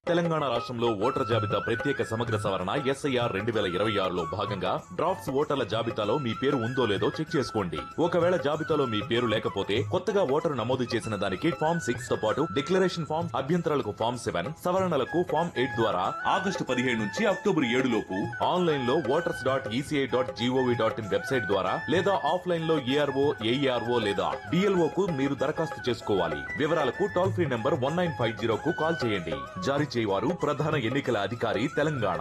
తెలంగాణ రాష్ట్రంలో ఓటర్ జాబితా ప్రత్యేక సమగ్ర సవరణ ఎస్ఐఆర్ రెండు వేల ఇరవై ఆరులో భాగంగా డ్రాఫ్ట్స్ ఓటర్ల జాబితాలో మీ పేరు ఉందో లేదో చెక్ చేసుకోండి ఒకవేళ జాబితాలో మీ పేరు లేకపోతే కొత్తగా ఓటరు నమోదు చేసిన దానికి ఫామ్ సిక్స్ తో పాటు డిక్లరేషన్ ఫామ్ అభ్యంతరాలకు ఫామ్ సెవెన్ సవరణలకు ఫామ్ ఎయిట్ ద్వారా ఆగస్టు పదిహేడు నుంచి అక్టోబర్ ఏడు లోపు ఆన్లైన్ లో voters dot ECI dot GOV dot in website ద్వారా లేదా ఆఫ్లైన్ లో ఏఆర్ఓ ఏఈఆర్ఓ లేదా డిఎల్ఓ కు మీరు దరఖాస్తు చేసుకోవాలి వివరాలకు toll free number one nine five zero కు కాల్ చేయండి జారీ చేయవారు ప్రధాన ఎన్నికల అధికారి Telangana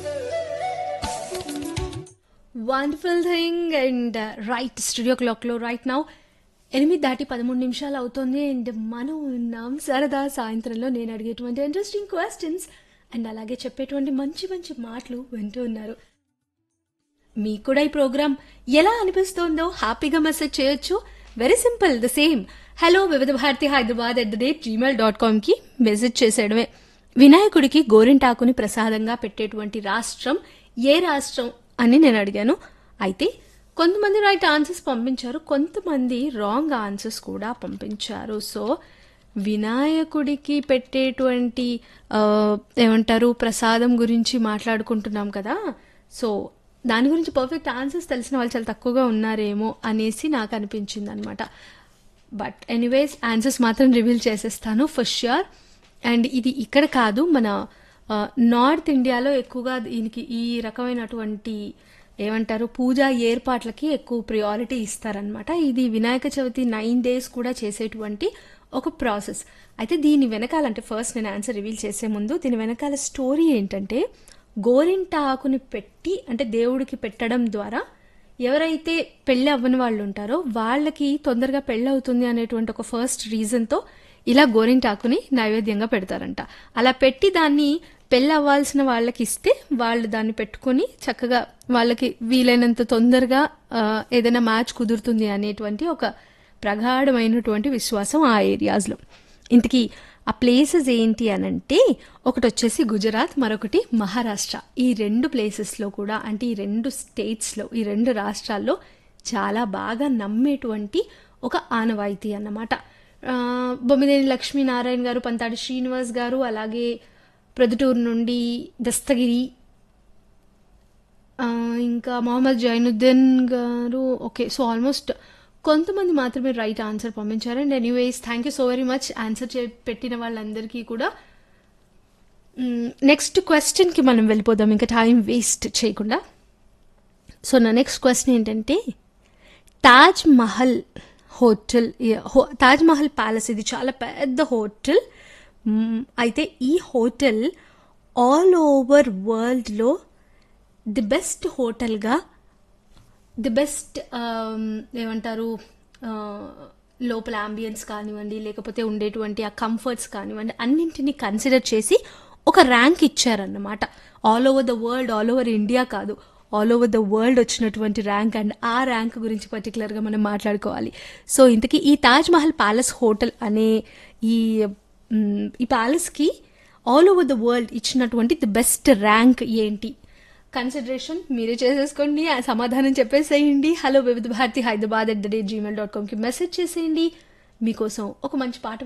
wonderful thing and right studio క్లాక్లో రైట్ నౌ ఎనిమిది దాటి పదమూడు నిమిషాలు అవుతుంది అండ్ మనం ఉన్నాం సరదా సాయంత్రంలో నేను అడిగేటువంటి ఇంట్రెస్టింగ్ క్వశ్చన్స్ అండ్ అలాగే చెప్పేటువంటి మంచి మంచి మాటలు వింటూ ఉన్నారు మీకు కూడా ఈ ప్రోగ్రామ్ ఎలా అనిపిస్తోందో హ్యాపీగా మెసేజ్ చేయొచ్చు very simple the same hello Vividh Bharati Hyderabad at the rate Gmail dot కామ్కి మెసేజ్ చేసేయడమే వినాయకుడికి గోరింటాకుని ప్రసాదంగా పెట్టేటువంటి రాష్ట్రం ఏ రాష్ట్రం అని నేను అడిగాను అయితే కొంతమంది రైట్ ఆన్సర్స్ పంపించారు కొంతమంది రాంగ్ ఆన్సర్స్ కూడా పంపించారు సో వినాయకుడికి పెట్టేటువంటి ఆ, ఏమంటారు ప్రసాదం గురించి మాట్లాడుకుంటున్నాం కదా సో దాని గురించి పర్ఫెక్ట్ ఆన్సర్స్ తెలిసిన వాళ్ళు చాలా తక్కువగా ఉన్నారేమో అనేసి నాకు అనిపించింది అనమాట బట్ ఎనీవేస్ ఆన్సర్స్ మాత్రం రివీల్ చేసేస్తాను ఫర్ ష్యూర్ అండ్ ఇది ఇక్కడ కాదు మన ఆ, నార్త్ ఇండియాలో ఎక్కువగా దీనికి ఈ రకమైనటువంటి ఏమంటారు పూజా ఏర్పాట్లకి ఎక్కువ ప్రియారిటీ ఇస్తారనమాట ఇది వినాయక చవితి నైన్ డేస్ కూడా చేసేటువంటి ఒక ప్రాసెస్ అయితే దీని వెనకాల అంటే ఫస్ట్ నేను ఆన్సర్ రివీల్ చేసే ముందు దీని వెనకాల స్టోరీ ఏంటంటే గోరింట ఆకుని పెట్టి అంటే దేవుడికి పెట్టడం ద్వారా ఎవరైతే పెళ్ళి అవ్వని వాళ్ళు ఉంటారో వాళ్ళకి తొందరగా పెళ్ళి అవుతుంది అనేటువంటి ఒక ఫస్ట్ రీజన్తో ఇలా గోరింటాకుని నైవేద్యంగా పెడతారంట అలా పెట్టి దాన్ని పెళ్ళి అవ్వాల్సిన వాళ్ళకి ఇస్తే వాళ్ళు దాన్ని పెట్టుకొని చక్కగా వాళ్ళకి వీలైనంత తొందరగా ఆ, ఏదైనా మ్యాచ్ కుదురుతుంది అనేటువంటి ఒక ప్రగాఢమైనటువంటి విశ్వాసం ఆ ఏరియాస్లో ఇంతకీ ఆ ప్లేసెస్ ఏంటి అని అంటే ఒకటి వచ్చేసి గుజరాత్ మరొకటి మహారాష్ట్ర ఈ రెండు ప్లేసెస్లో కూడా అంటే ఈ రెండు స్టేట్స్లో ఈ రెండు రాష్ట్రాల్లో చాలా బాగా నమ్మేటువంటి ఒక ఆనవాయితీ అన్నమాట ఆ, బొమ్మిదేని లక్ష్మీనారాయణ గారు పంతాడి శ్రీనివాస్ గారు అలాగే ప్రొద్దుటూరు నుండి దస్తగిరి ఆ, ఇంకా మొహమ్మద్ జైనుద్దీన్ గారు ఓకే సో ఆల్మోస్ట్ కొంతమంది మాత్రమే రైట్ ఆన్సర్ పంపించారు and anyways thank you so very much answer చే పెట్టిన వాళ్ళందరికీ కూడా నెక్స్ట్ క్వశ్చన్కి మనం వెళ్ళిపోదాం ఇంకా టైం వేస్ట్ చేయకుండా సో నా నెక్స్ట్ క్వశ్చన్ ఏంటంటే తాజ్ మహల్ హోటల్ ఏ- హో- తాజ్ మహల్ ప్యాలెస్ ఇది చాలా పెద్ద హోటల్ మ్, అయితే ఈ హోటల్ ఆల్ ఓవర్ వరల్డ్లో ది బెస్ట్ హోటల్గా ది బెస్ట్ ఏమంటారు ఆ, లోపల అంబియన్స్ కానివ్వండి లేకపోతే ఉండేటువంటి ఆ కంఫర్ట్స్ కానివ్వండి అన్నింటినీ కన్సిడర్ చేసి ఒక ర్యాంక్ ఇచ్చారన్నమాట all over the world all over India కాదు ఆల్ ఓవర్ ద వరల్డ్ వచ్చినటువంటి ర్యాంక్ అండ్ ఆ ర్యాంక్ గురించి పర్టికులర్గా మనం మాట్లాడుకోవాలి సో ఇంతకీ ఈ తాజ్ మహల్ ప్యాలెస్ హోటల్ అనే ఈ మ్, ఈ ప్యాలెస్కి ఆల్ ఓవర్ ద వరల్డ్ ఇచ్చినటువంటి ది బెస్ట్ ర్యాంక్ ఏంటి కన్సిడరేషన్ మీరే చేసేసుకోండి ఆ సమాధానం చెప్పేసేయండి hello Vividh Bharati Hyderabad at the rate Gmail dot కామ్కి మెసేజ్ చేసేయండి మీకోసం ఒక మంచి పాట